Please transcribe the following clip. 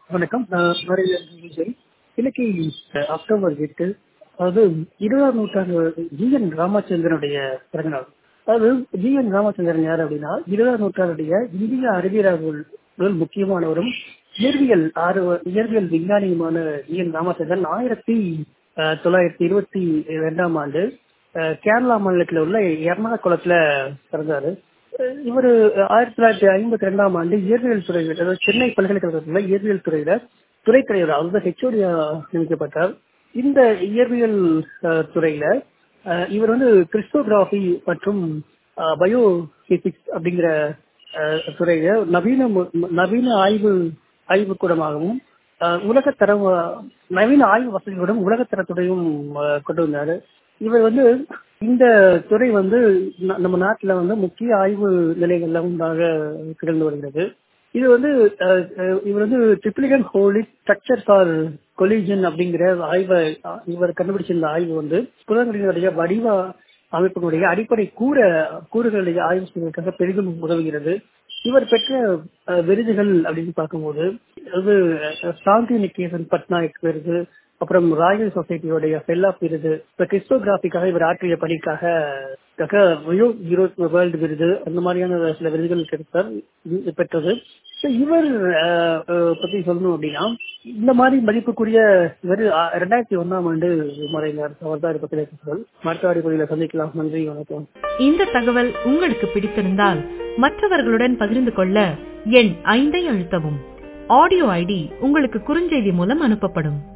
வணக்கம் நான் மறைஞர் விஜய் இன்னைக்கு அஹ், அக்டோபர் எட்டு அதாவது இருபதாம் நூற்றாண்டு ஜி என் ராமச்சந்திரனுடைய பிறந்தநாள் அதாவது ஜி என் ராமச்சந்திரன் யார் அப்படின்னா இருபதாம் நூற்றாண்டுடைய இந்திய அறிவியலாளர்கள் முக்கியமானவரும் இயற்பியல் ஆர்வ இயற்பியல் விஞ்ஞானியுமான ஜி என் ராமச்சந்திரன் ஆயிரத்தி அஹ், தொள்ளாயிரத்தி இருபத்தி ரெண்டாம் ஆண்டு அஹ், கேரளா மாநிலத்தில் உள்ள எர்ணாகுளத்துல பிறந்தாரு இவர் ஆயிரத்தி தொள்ளாயிரத்தி ஐம்பத்தி ரெண்டாம் ஆண்டு இயற்பியல் துறையில் அதாவது சென்னை பல்கலைக்கழகத்தில் இயற்பியல் துறையில துறை தலைவர் அதாவது ஹெச்ஓடியா நியமிக்கப்பட்டார் இந்த இயற்பியல் அஹ், துறையில அஹ், இவர் வந்து கிறிஸ்டோகிராஃபி மற்றும் பயோ பிசிக்ஸ் அப்படிங்கிற அஹ், துறையில நவீன மு- நவீன ஆய்வு ஆய்வுக்கூடமாகவும் அஹ், உலகத்தர நவீன ஆய்வு வசதிகளுடன் உலகத்தரத்துடையும் அஹ், கொண்டு வந்தாரு இவர் வந்து இந்த துறை வந்து ந- நம்ம நாட்டுல வந்து முக்கிய ஆய்வு நிலைகள்ல ஒன்றாக திகழ்ந்து வருகிறது இது வந்து அஹ், அஹ், இவர் வந்து ட்ரிப்ளிகன் ஹோலி ஸ்ட்ரக்சர் ஃபார் கொலிஜன் அப்படிங்கிற ஆய்வை அஹ், இவர் கண்டுபிடிச்சிருந்த ஆய்வு வந்து புலன்களினுடைய வடிவ அமைப்பினுடைய அடிப்படை கூற கூறுகளுடைய ஆய்வு செய்வதற்காக பெரிதும் உதவுகிறது இவர் பெற்ற அஹ், விருதுகள் அப்படின்னு பார்க்கும்போது அதாவது அஹ், சாந்தி நிகேதன் பட்நாயக் விருது அப்புறம் ராயல் சொசைட்டியோடைய ஃபெல்லாப் விருது இப்ப கிறிஸ்டோகிராஃபிக்காக இவர் ஆற்றிய பணிக்காக க்காக ரியோ யூரோப் வேர்ல்டு விருது அந்த மாதிரியான சில விருதுகள் கிடைத்தார் இது பெற்றது So, இவர் அஹ், அஹ், பத்தி சொல்லணும் அப்படின்னா இந்த மாதிரி மதிப்புக்குரிய இவர் அஹ், ரெண்டாயிரத்தி ஒன்னாம் ஆண்டு மறைந்தார் அவர் தான் இதை பத்தி பேசுகிறார் மருத்துவ பகுதியில் சந்திக்கலாம் நன்றி வணக்கம் இந்த தகவல் உங்களுக்கு பிடித்திருந்தால் மற்றவர்களுடன் பகிர்ந்து கொள்ள எண் ஐந்தை அழுத்தவும் ஆடியோ ஐடி உங்களுக்கு குறுஞ்செய்தி மூலம் அனுப்பப்படும்